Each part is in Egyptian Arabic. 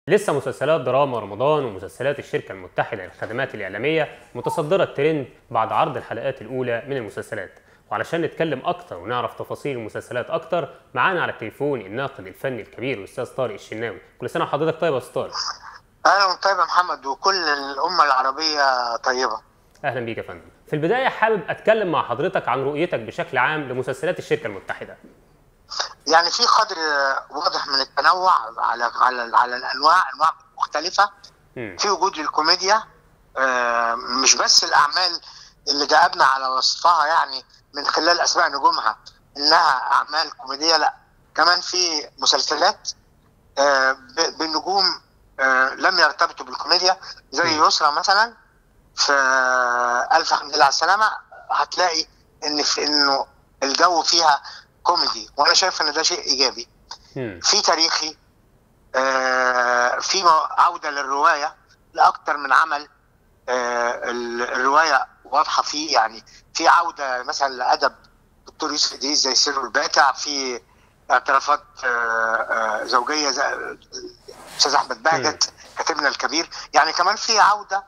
لسه مسلسلات دراما رمضان ومسلسلات الشركة المتحدة للخدمات الإعلامية متصدرة الترند بعد عرض الحلقات الأولى من المسلسلات وعلشان نتكلم أكتر ونعرف تفاصيل المسلسلات أكتر معانا على التليفون الناقد الفني الكبير الأستاذ طارق الشناوي كل سنة وحضرتك طيب يا أستاذ طارق اهلا طيب يا محمد وكل الامه العربيه طيبه أهلا بيك يا فندم في البداية حابب أتكلم مع حضرتك عن رؤيتك بشكل عام لمسلسلات الشركة المتحدة يعني في قدر واضح من التنوع على على على الانواع انواع مختلفه مم. في وجود للكوميديا آه، مش بس الاعمال اللي جاوبنا على وصفها يعني من خلال اسماء نجومها انها اعمال كوميديه لا كمان في مسلسلات آه، ب- بنجوم آه، لم يرتبطوا بالكوميديا زي مم. يسرى مثلا في الف حمد لله على السلامه هتلاقي ان في انه الجو فيها كوميدي وانا شايف ان ده شيء ايجابي مم. في تاريخي آه، في مو- عوده للروايه لاكثر من عمل آه، ال- الروايه واضحه فيه يعني في عوده مثلا لادب دكتور يوسف ادريس زي سر الباتع في اعترافات آه، آه، زوجيه زي استاذ احمد بهجت كاتبنا الكبير يعني كمان في عوده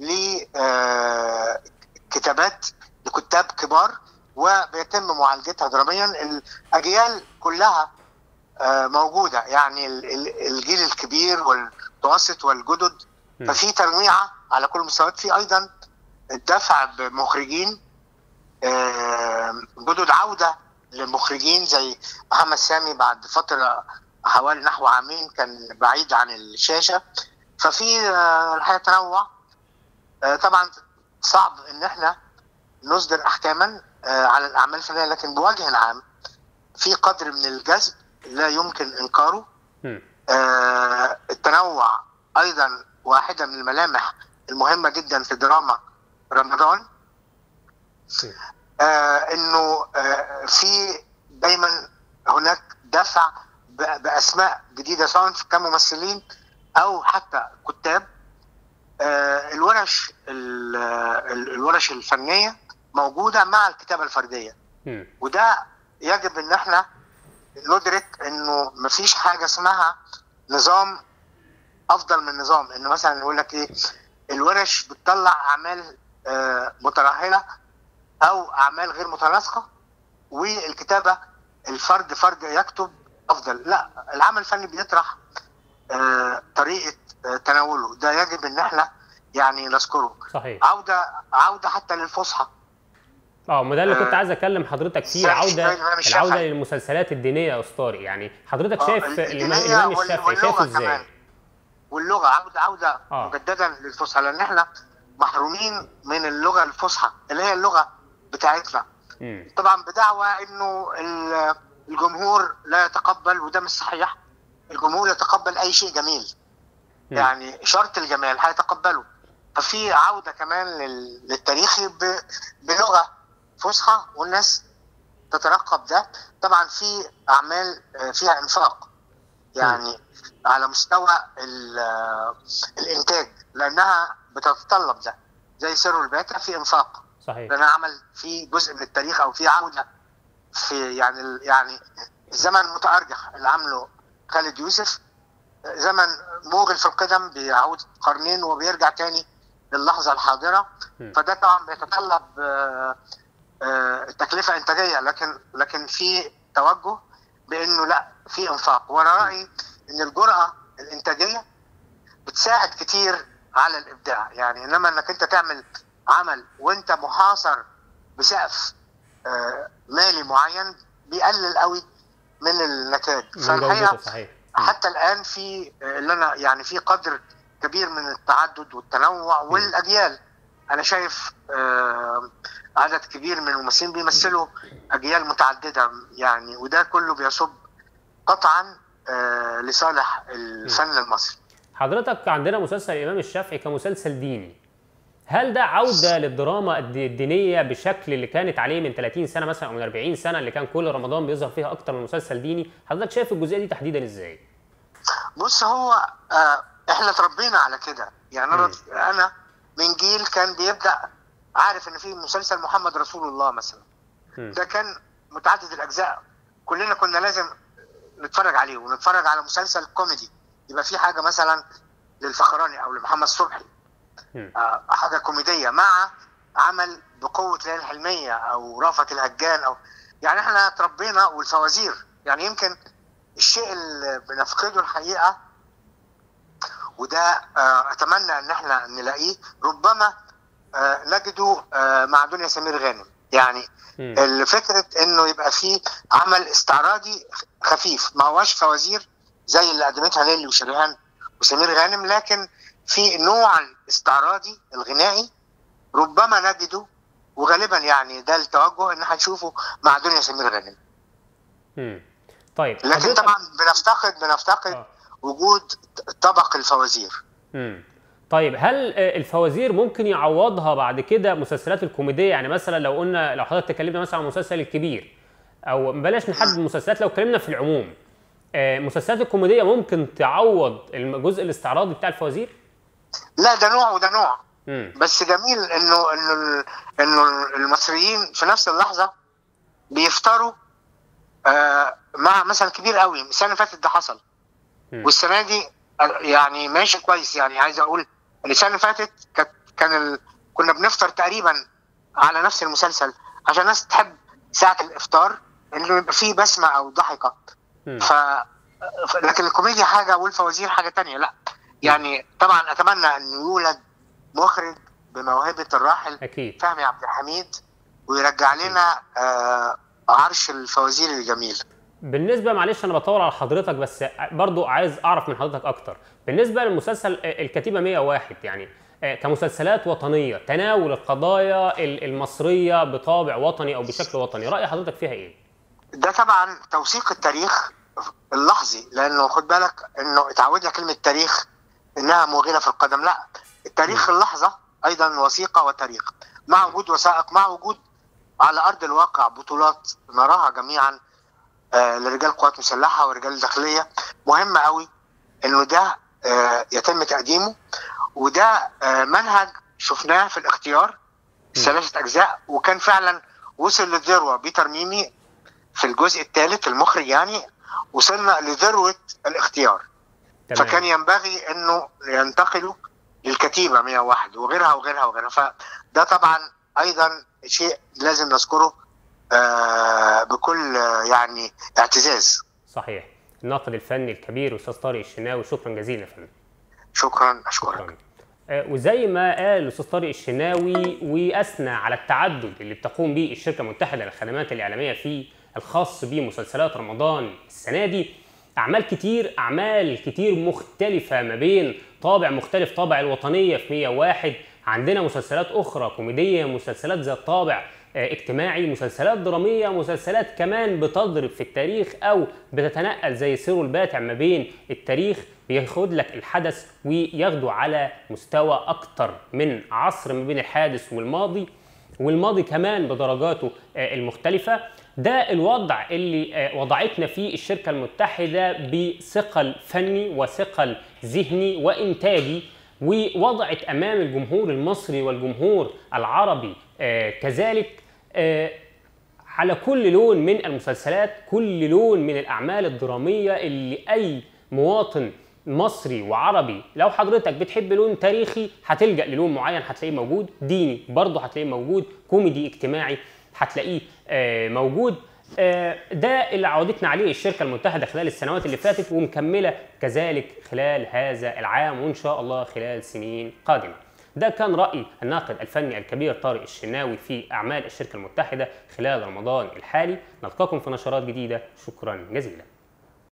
لكتابات لكتاب كبار وبيتم معالجتها دراميا الاجيال كلها آه، موجوده يعني ال- ال- الجيل الكبير والمتوسط والجدد مم. ففي تنويعه على كل المستويات في ايضا الدفع بمخرجين آه، جدد عوده لمخرجين زي محمد سامي بعد فتره حوالي نحو عامين كان بعيد عن الشاشه ففي آه، الحقيقه تنوع آه، طبعا صعب ان احنا نصدر احكاما آه، على الاعمال الفنيه لكن بوجه عام في قدر من الجذب لا يمكن انكاره مم. آه، التنوع ايضا واحده من الملامح المهمه جدا في دراما رمضان آه، انه آه، في دايما هناك دفع ب- باسماء جديده سواء كممثلين او حتى كتاب آه، الورش ال- ال- الورش الفنيه موجوده مع الكتابه الفرديه مم. وده يجب ان احنا ندرك انه مفيش حاجه اسمها نظام افضل من نظام ان مثلا يقول لك ايه الورش بتطلع اعمال آه، مترهله او اعمال غير متناسقه والكتابه الفرد فرد يكتب افضل لا العمل الفني بيطرح آه، طريقه آه، تناوله ده يجب ان احنا يعني نذكره صحيح عوده عوده حتى للفصحى اه ما ده اللي كنت آه، عايز اتكلم حضرتك فيه زي- عوده زي الإمام الشافعي. العوده للمسلسلات الدينيه يا استاذ يعني حضرتك آه، شايف الدينية الإمام الإمام وال- الشافعي واللغة شايفه ازاي؟ كمان. واللغه عوده عوده آه. مجددا للفصحى لان احنا محرومين من اللغه الفصحى اللي هي اللغه بتاعتنا مم. طبعا بدعوى انه ال- الجمهور لا يتقبل وده مش صحيح الجمهور يتقبل اي شيء جميل مم. يعني شرط الجمال هيتقبله ففي عوده كمان لل- للتاريخ ب- بلغه فصحى والناس تترقب ده طبعا في اعمال آه، فيها انفاق يعني على مستوى ال- آه، الانتاج لانها بتتطلب ده زي سر الباتع في انفاق صحيح لان عمل في جزء من التاريخ او في عوده في يعني ال- يعني الزمن المتارجح اللي عامله خالد يوسف زمن موغل في القدم بيعود قرنين وبيرجع تاني للحظه الحاضره م. فده طبعا بيتطلب آه، آه، تكلفه انتاجيه لكن لكن في توجه بانه لا في انفاق وانا رايي ان الجرأه الانتاجيه بتساعد كتير على الابداع يعني انما انك انت تعمل عمل وانت محاصر بسقف آه، مالي معين بيقلل قوي من النتائج من فالحقيقه جودته صحيح مم. حتى الان في آه، اللي انا يعني في قدر كبير من التعدد والتنوع والاجيال انا شايف آه، عدد كبير من الممثلين بيمثلوا اجيال متعدده يعني وده كله بيصب قطعا آه، لصالح الفن المصري حضرتك عندنا مسلسل الامام الشافعي كمسلسل ديني هل ده عوده للدراما الد- الدينيه بالشكل اللي كانت عليه من 30 سنه مثلا او من 40 سنه اللي كان كل رمضان بيظهر فيها اكتر من مسلسل ديني حضرتك شايف الجزئيه دي تحديدا ازاي بص هو آه احنا اتربينا على كده يعني انا مم. انا من جيل كان بيبدا عارف ان في مسلسل محمد رسول الله مثلا مم. ده كان متعدد الاجزاء كلنا كنا لازم نتفرج عليه ونتفرج على مسلسل كوميدي يبقى في حاجه مثلا للفخراني او لمحمد صبحي مم. آه، حاجه كوميديه مع عمل بقوه ليالي الحلميه او رأفت الهجان او يعني احنا اتربينا والفوازير يعني يمكن الشيء اللي بنفقده الحقيقه وده آه، اتمنى ان احنا نلاقيه ربما آه، نجده آه، مع دنيا سمير غانم يعني مم. الفكرة انه يبقى فيه عمل استعراضي خفيف ما هواش فوازير زي اللي قدمتها نيلي وشريهان وسمير غانم لكن في نوع الاستعراضي الغنائي ربما نجده وغالبا يعني ده التوجه ان هنشوفه مع دنيا سمير غانم مم. طيب لكن حضرتك- طبعا بنفتقد بنفتقد آه. وجود طبق الفوازير مم. طيب هل آه، الفوازير ممكن يعوضها بعد كده مسلسلات الكوميديه يعني مثلا لو قلنا لو حضرتك تكلمنا مثلا عن المسلسل الكبير او بلاش نحدد المسلسلات لو اتكلمنا في العموم آه، المسلسلات الكوميديه ممكن تعوض الجزء الاستعراضي بتاع الفوازير؟ لا ده نوع وده نوع مم. بس جميل انه انه ال- انه المصريين في نفس اللحظه بيفطروا آه مع مثلا كبير قوي السنه اللي فاتت ده حصل مم. والسنه دي آه، يعني ماشي كويس يعني عايز اقول إن السنه اللي فاتت كانت كان ال... كنا بنفطر تقريبا على نفس المسلسل عشان الناس تحب ساعه الافطار انه يبقى فيه بسمه او ضحكه مم. ف ف- لكن الكوميديا حاجه والفوازير حاجه تانية لا يعني طبعا اتمنى ان يولد مخرج بموهبه الراحل اكيد فهمي عبد الحميد ويرجع لنا آه عرش الفوازير الجميل بالنسبه معلش انا بطول على حضرتك بس برضو عايز اعرف من حضرتك اكتر بالنسبه للمسلسل آه، الكتيبه 101 يعني آه، كمسلسلات وطنيه تناول القضايا ال- المصريه بطابع وطني او بشكل وطني راي حضرتك فيها ايه ده طبعا توثيق التاريخ اللحظي لانه خد بالك انه اتعودنا كلمه تاريخ انها موغله في القدم لا التاريخ اللحظه ايضا وثيقه وتاريخ مع وجود وثائق مع وجود على ارض الواقع بطولات نراها جميعا آه لرجال قوات مسلحه ورجال داخليه مهم قوي انه ده آه يتم تقديمه وده آه منهج شفناه في الاختيار ثلاثه اجزاء وكان فعلا وصل للذروه بيتر ميمي في الجزء الثالث المخرج يعني وصلنا لذروه الاختيار تمام. فكان ينبغي انه ينتقلوا للكتيبه 101 وغيرها وغيرها وغيرها فده طبعا ايضا شيء لازم نذكره آه بكل آه، يعني اعتزاز صحيح الناقد الفني الكبير استاذ طارق الشناوي شكرا جزيلا يا فندم شكرا اشكرك شكرا آه، وزي ما قال الاستاذ طارق الشناوي واثنى على التعدد اللي بتقوم به الشركه المتحده للخدمات الاعلاميه في الخاص بمسلسلات رمضان السنه دي اعمال كتير اعمال كتير مختلفه ما بين طابع مختلف طابع الوطنيه في 101 عندنا مسلسلات اخرى كوميديه مسلسلات ذات طابع آه، اجتماعي مسلسلات دراميه مسلسلات كمان بتضرب في التاريخ او بتتنقل زي سيرو الباتع ما بين التاريخ بياخد لك الحدث وياخده على مستوى اكتر من عصر ما بين الحادث والماضي والماضي كمان بدرجاته آه، المختلفة ده الوضع اللي آه، وضعتنا فيه الشركة المتحدة بثقل فني وثقل ذهني وإنتاجي ووضعت أمام الجمهور المصري والجمهور العربي آه، كذلك آه، على كل لون من المسلسلات كل لون من الأعمال الدرامية اللي أي مواطن مصري وعربي لو حضرتك بتحب لون تاريخي هتلجأ للون معين هتلاقيه موجود ديني برضه هتلاقيه موجود كوميدي اجتماعي هتلاقيه آه، موجود آه، ده اللي عودتنا عليه الشركة المتحدة خلال السنوات اللي فاتت ومكملة كذلك خلال هذا العام وإن شاء الله خلال سنين قادمة ده كان رأي الناقد الفني الكبير طارق الشناوي في أعمال الشركة المتحدة خلال رمضان الحالي نلقاكم في نشرات جديدة شكرا جزيلا